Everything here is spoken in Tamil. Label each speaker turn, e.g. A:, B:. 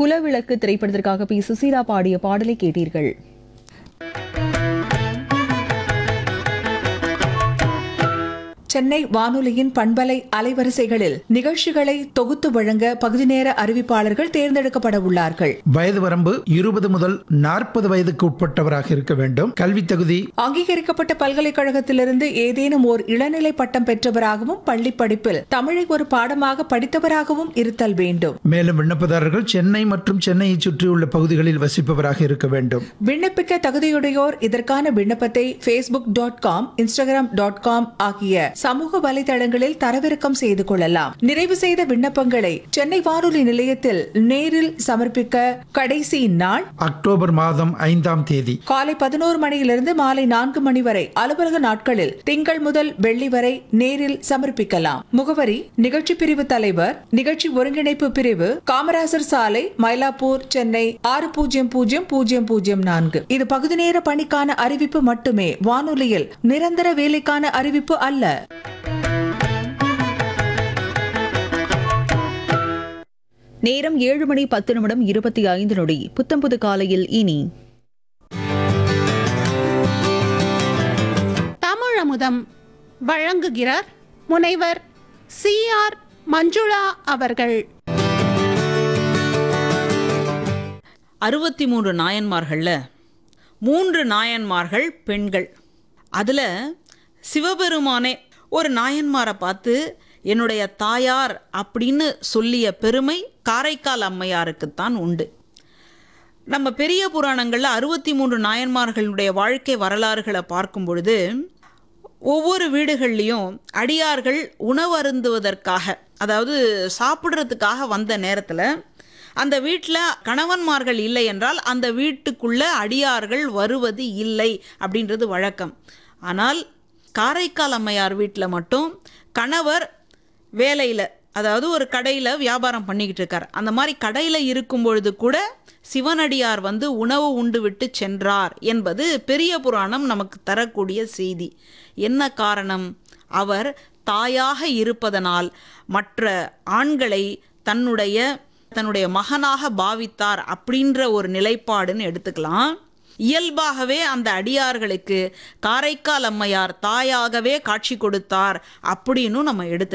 A: குலவிளக்கு திரைப்படத்திற்காக பி சுசீலா பாடிய பாடலை கேட்டீர்கள்
B: சென்னை வானொலியின் பண்பலை அலைவரிசைகளில் நிகழ்ச்சிகளை தொகுத்து வழங்க பகுதி நேர அறிவிப்பாளர்கள் தேர்ந்தெடுக்கப்பட உள்ளார்கள்
C: வயது வரம்பு இருபது முதல் நாற்பது வயதுக்கு உட்பட்டவராக இருக்க வேண்டும் கல்வி தகுதி
B: அங்கீகரிக்கப்பட்ட பல்கலைக்கழகத்திலிருந்து ஏதேனும் ஓர் இளநிலை பட்டம் பெற்றவராகவும் பள்ளி படிப்பில் தமிழை ஒரு பாடமாக படித்தவராகவும் இருத்தல் வேண்டும்
C: மேலும் விண்ணப்பதாரர்கள் சென்னை மற்றும் சென்னையை சுற்றியுள்ள பகுதிகளில் வசிப்பவராக இருக்க வேண்டும்
B: விண்ணப்பிக்க தகுதியுடையோர் இதற்கான விண்ணப்பத்தை Facebook dot com Instagram dot com ஆகிய சமூக வலைதளங்களில் தரவிறக்கம் செய்து கொள்ளலாம் நிறைவு செய்த விண்ணப்பங்களை சென்னை வானொலி நிலையத்தில் நேரில் சமர்ப்பிக்க கடைசி நாள்
C: அக்டோபர் மாதம் ஐந்தாம் தேதி
B: காலை பதினோரு மணியிலிருந்து மாலை நான்கு மணி வரை அலுவலக நாட்களில் திங்கள் முதல் வெள்ளி வரை நேரில் சமர்ப்பிக்கலாம் முகவரி நிகழ்ச்சி பிரிவு தலைவர் நிகழ்ச்சி ஒருங்கிணைப்பு பிரிவு காமராசர் சாலை மயிலாப்பூர் சென்னை ஆறு பூஜ்ஜியம் பூஜ்ஜியம் பூஜ்ஜியம் பூஜ்ஜியம் நான்கு இது பகுதி நேர பணிக்கான அறிவிப்பு மட்டுமே வானொலியில் நிரந்தர வேலைக்கான அறிவிப்பு அல்ல
A: நேரம் ஏழு மணி பத்து நிமிடம் இருபத்தி ஐந்து நொடி புத்தம்புது காலையில் இனி
D: தமிழமுதம் வழங்குகிறார் முனைவர் சி ஆர் மஞ்சுளா அவர்கள்
E: அறுபத்தி மூன்று நாயன்மார்களில் மூன்று நாயன்மார்கள் பெண்கள் அதில் சிவபெருமானே ஒரு நாயன்மாரை பார்த்து என்னுடைய தாயார் அப்படின்னு சொல்லிய பெருமை காரைக்கால் அம்மையாருக்குத்தான் உண்டு நம்ம பெரிய புராணங்களில் அறுபத்தி மூன்று நாயன்மார்களுடைய வாழ்க்கை வரலாறுகளை பார்க்கும் பொழுது ஒவ்வொரு வீடுகள்லேயும் அடியார்கள் உணவருந்துவதற்காக அதாவது சாப்பிட்றதுக்காக வந்த நேரத்தில் அந்த வீட்டில் கணவன்மார்கள் இல்லை என்றால் அந்த வீட்டுக்குள்ள அடியார்கள் வருவது இல்லை அப்படின்றது வழக்கம் ஆனால் காரைக்கால் அம்மையார் வீட்டில் மட்டும் கணவர் வேலையில் அதாவது ஒரு கடையில் வியாபாரம் பண்ணிக்கிட்டு இருக்கார் அந்த மாதிரி கடையில் இருக்கும் பொழுது கூட சிவனடியார் வந்து உணவு உண்டு விட்டு சென்றார் என்பது பெரிய புராணம் நமக்கு தரக்கூடிய செய்தி என்ன காரணம் அவர் தாயாக இருப்பதனால் மற்ற ஆண்களை தன்னுடைய தன்னுடைய மகனாக பாவித்தார் அப்படின்ற ஒரு நிலைப்பாடுன்னு எடுத்துக்கலாம் இயல்பாகவே அந்த அடியார்களுக்கு காரைக்கால் அம்மையார் தாயாகவே காட்சி கொடுத்தார் அப்படின்னும் நம்ம எடுத்து